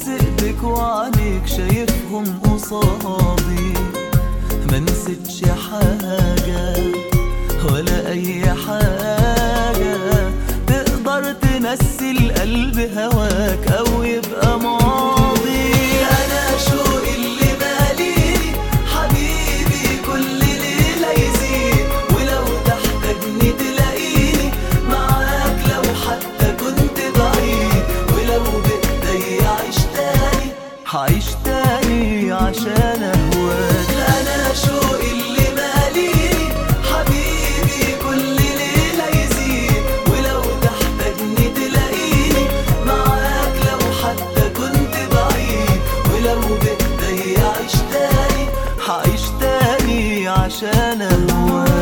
بس ايدك وعينيك شايفهم قصادي ما نسيتش حاجة ولا أي حاجة تقدر تنسي القلب هواك أو يبقى ماضي أنا شوقي اللي ماليني حبيبي كل ليلة يزيد ولو تحتاجني تلاقيني معاك لو حتى كنت بعيد ولو بإيدي عيش تاني هعيش تاني عشان أهواك أنا شوقي اللي ماليني حبيبي كل ليلة يزيد ولو تحتاجني تلاقيني معاك لو حتى كنت بعيد ولو بإيدي عيش تاني هعيش تاني عشان أهواك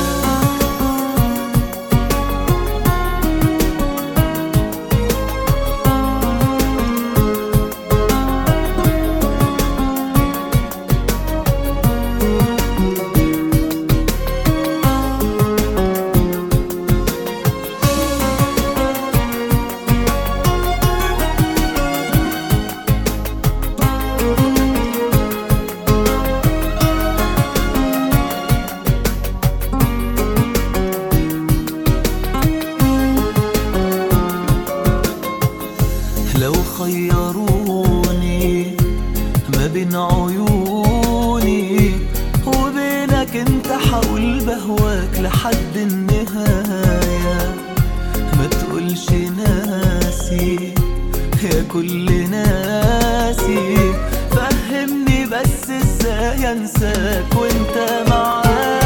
لو خيروني ما بين عيوني وبينك انت حاول بهواك لحد النهاية ما تقولش ناسي يا كل ناسي فهمني بس ازاي انساك وانت معايا